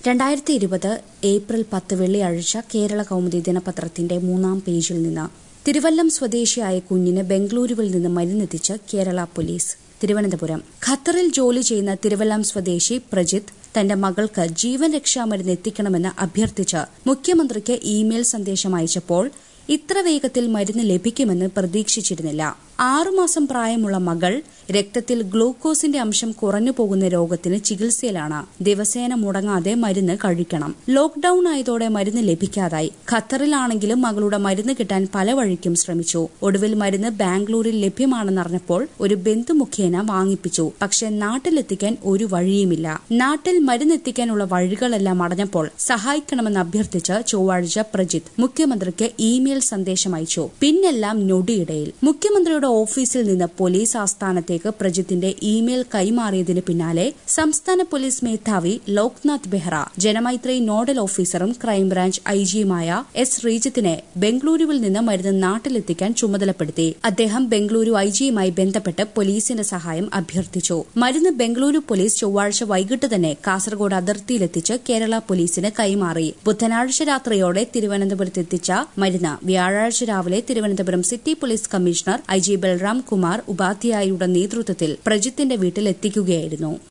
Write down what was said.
രണ്ടായിരത്തി ഇരുപത് ഏപ്രിൽ പത്ത് വെള്ളിയാഴ്ച കേരള കൗമുദി ദിനപത്രത്തിന്റെ മൂന്നാം പേജിൽ നിന്ന് തിരുവല്ലം സ്വദേശിയായ കുഞ്ഞിന് ബംഗളൂരുവിൽ നിന്ന് മരുന്നെത്തിച്ച് കേരള പോലീസ് തിരുവനന്തപുരം ഖത്തറിൽ ജോലി ചെയ്യുന്ന തിരുവല്ലം സ്വദേശി പ്രജിത്ത് തന്റെ മകൾക്ക് ജീവൻ രക്ഷാ മരുന്ന് എത്തിക്കണമെന്ന് അഭ്യർത്ഥിച്ച് മുഖ്യമന്ത്രിക്ക് ഇമെയിൽ സന്ദേശം അയച്ചപ്പോൾ ഇത്ര വേഗത്തിൽ മരുന്ന് ലഭിക്കുമെന്ന് പ്രതീക്ഷിച്ചിരുന്നില്ല ആറുമാസം പ്രായമുള്ള മകൾ രക്തത്തിൽ ഗ്ലൂക്കോസിന്റെ അംശം കുറഞ്ഞു പോകുന്ന രോഗത്തിന് ചികിത്സയിലാണ് ദിവസേന മുടങ്ങാതെ മരുന്ന് കഴിക്കണം ലോക്ഡൌൺ ആയതോടെ മരുന്ന് ലഭിക്കാതായി ഖത്തറിലാണെങ്കിലും മകളുടെ മരുന്ന് കിട്ടാൻ പല വഴിക്കും ശ്രമിച്ചു ഒടുവിൽ മരുന്ന് ബാംഗ്ലൂരിൽ ലഭ്യമാണെന്നറിഞ്ഞപ്പോൾ ഒരു ബന്ധു മുഖേന വാങ്ങിപ്പിച്ചു പക്ഷെ നാട്ടിലെത്തിക്കാൻ ഒരു വഴിയുമില്ല നാട്ടിൽ മരുന്നെത്തിക്കാനുള്ള വഴികളെല്ലാം അടഞ്ഞപ്പോൾ സഹായിക്കണമെന്ന് അഭ്യർത്ഥിച്ച് ചൊവ്വാഴ്ച പ്രജിത്ത് മുഖ്യമന്ത്രിക്ക് ഇമെയിൽ സന്ദേശം അയച്ചു പിന്നെല്ലാം നൊടിയിടയിൽ മുഖ്യമന്ത്രിയുടെ ഓഫീസിൽ നിന്ന് പോലീസ് ആസ്ഥാനത്തേക്ക് പ്രജിത്തിന്റെ ഇമെയിൽ കൈമാറിയതിന് പിന്നാലെ സംസ്ഥാന പോലീസ് മേധാവി ലോക്നാഥ് ബെഹ്റ ജനമൈത്രി നോഡൽ ഓഫീസറും ക്രൈംബ്രാഞ്ച് ഐജിയുമായ എസ് ശ്രീജിത്തിനെ ബംഗളൂരുവിൽ നിന്ന് മരുന്ന് നാട്ടിലെത്തിക്കാൻ ചുമതലപ്പെടുത്തി അദ്ദേഹം ബംഗളൂരു ഐജിയുമായി ബന്ധപ്പെട്ട് പോലീസിന്റെ സഹായം അഭ്യർത്ഥിച്ചു മരുന്ന് ബംഗളൂരു പോലീസ് ചൊവ്വാഴ്ച വൈകിട്ട് തന്നെ കാസർഗോഡ് അതിർത്തിയിലെത്തിച്ച് കേരള പോലീസിന് കൈമാറി ബുധനാഴ്ച രാത്രിയോടെ തിരുവനന്തപുരത്തെത്തിച്ച മരുന്ന് വ്യാഴാഴ്ച രാവിലെ Thiruvananthapuram city police commissioner I G Balram Kumar ഉപാധ്യായയുടെ നേതൃത്വത്തിൽ പ്രജിത്തിന്റെ വീട്ടിൽ എത്തിക്കുകയായിരുന്നു